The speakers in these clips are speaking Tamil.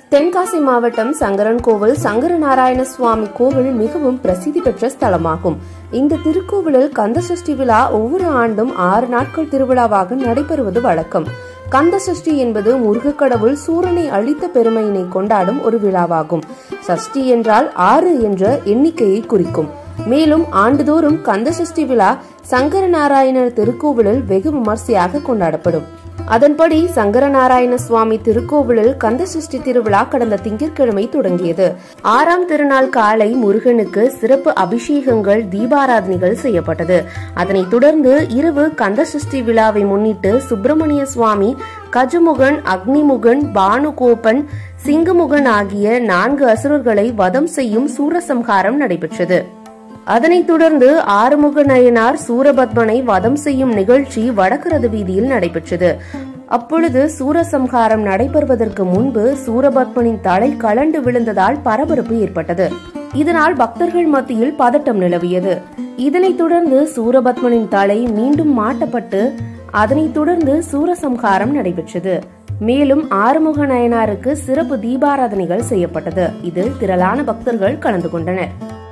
தென்காசி மாவட்டம் சங்கரன் கோவில் சங்கரநாராயண சுவாமி கோவில் மிகவும் பிரசித்தி பெற்ற ஸ்தலமாகும் இந்த திருக்கோவிலில் கந்த சஷ்டி விழா ஒவ்வொரு ஆண்டும் ஆறு நாட்கள் திருவிழாவாக நடைபெறுவது வழக்கம் கந்த சஷ்டி என்பது முருகக்கடவுள் சூரனை அழித்த பெருமையினை கொண்டாடும் ஒரு விழாவாகும் சஷ்டி என்றால் ஆறு என்ற எண்ணிக்கையை குறிக்கும் மேலும் ஆண்டுதோறும் கந்த சஷ்டி விழா சங்கரநாராயணர் திருக்கோவிலில் வெகு விமர்சையாக கொண்டாடப்படும் அதன்படி சங்கரநாராயண சுவாமி திருக்கோவிலில் கந்த சஷ்டி திருவிழா கடந்த திங்கட்கிழமை தொடங்கியது ஆறாம் திருநாள் காலை முருகனுக்கு சிறப்பு அபிஷேகங்கள் தீபாராதனைகள் செய்யப்பட்டது அதனைத் தொடர்ந்து இரவு கந்த சஷ்டி விழாவை முன்னிட்டு சுப்பிரமணிய சுவாமி கஜமுகன் அக்னிமுகன் பானுகோபன் சிங்கமுகன் ஆகிய நான்கு அசுரர்களை வதம் செய்யும் சூரசம்ஹாரம் நடைபெற்றது அதனைத் தொடர்ந்து ஆறுமுக நயனார் சூரபத்மனை வதம் செய்யும் நிகழ்ச்சி வடகரத வீதியில் நடைபெற்றது அப்பொழுது சூரசம்ஹாரம் நடைபெறுவதற்கு முன்பு சூரபத்மனின் தலை கலண்டு விழுந்ததால் பரபரப்பு ஏற்பட்டது இதனால் பக்தர்கள் மத்தியில் பதட்டம் நிலவியது இதனைத் தொடர்ந்து சூரபத்மனின் தலை மீண்டும் மாட்டப்பட்டு அதனைத் தொடர்ந்து சூரசம்ஹாரம் நடைபெற்றது மேலும் ஆறுமுக நயனாருக்கு சிறப்பு தீபாராதனைகள் செய்யப்பட்டது இதில் திரளான பக்தர்கள் கலந்து கொண்டனர்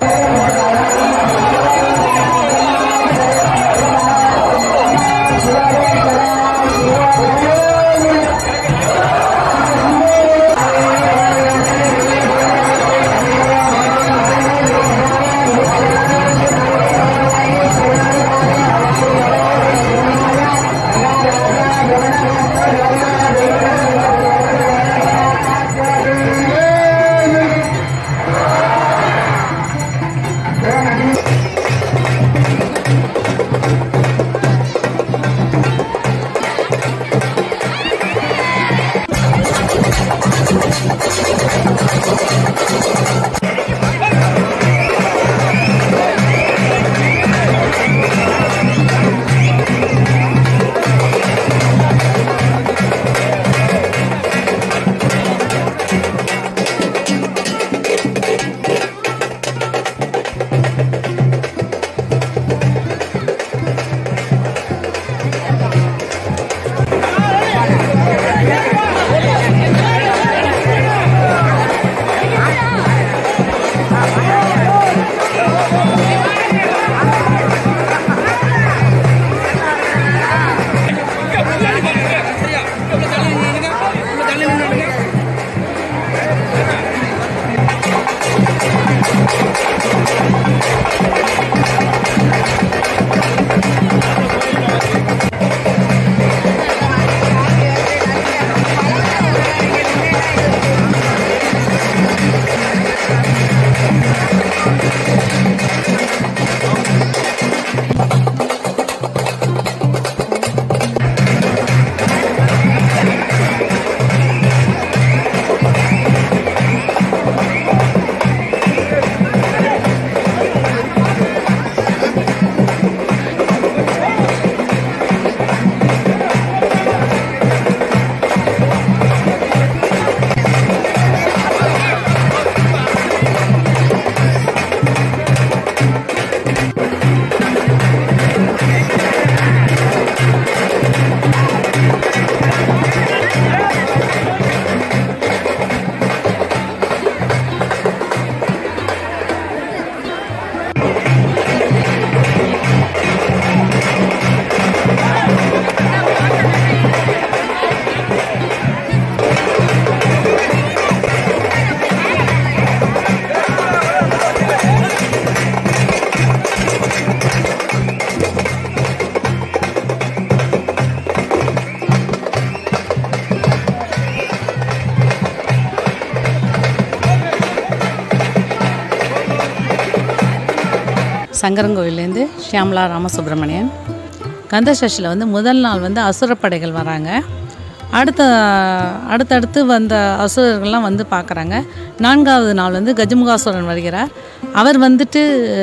சங்கரங்கோவிலேருந்து ஷியாமலா ராமசுப்ரமணியன் கந்த சஷ்டியில் வந்து முதல் நாள் வந்து அசுரப்படைகள் வராங்க அடுத்த அடுத்தடுத்து வந்த அசுரர்கள்லாம் வந்து பார்க்குறாங்க நான்காவது நாள் வந்து கஜமுகாசுரன் வருகிறார் அவர் வந்துட்டு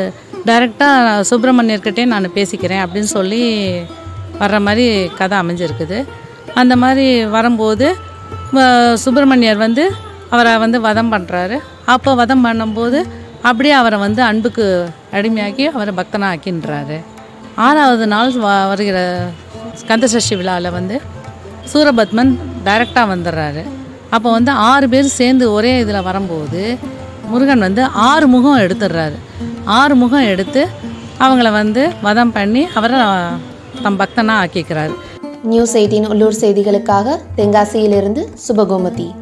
டைரெக்டாக சுப்பிரமணியர்கிட்டே நான் பேசிக்கிறேன் அப்படின்னு சொல்லி வர்ற மாதிரி கதை அமைஞ்சிருக்குது அந்த மாதிரி வரும்போது வ- சுப்பிரமணியர் வந்து அவரை வந்து வதம் பண்ணுறாரு அப்போ வதம் பண்ணும்போது அப்படியே அவரை வந்து அன்புக்கு அடிமையாக்கி அவரை பக்தனாக ஆக்கின்றாரு ஆறாவது நாள் வ- வருகிற கந்தசஷ்டி விழாவில் வந்து சூரபத்மன் டைரெக்டாக வந்துடுறாரு அப்போ வந்து ஆறு பேர் சேர்ந்து ஒரே இதில் வரும்போது முருகன் வந்து ஆறு முகம் எடுத்துடுறாரு ஆறு முகம் எடுத்து அவங்கள வந்து வதம் பண்ணி அவரை தம் பக்தனாக ஆக்கிக்கிறாரு நியூஸ் எயிட்டின் உள்ளூர் செய்திகளுக்காக தென்காசியிலிருந்து சுபகோமதி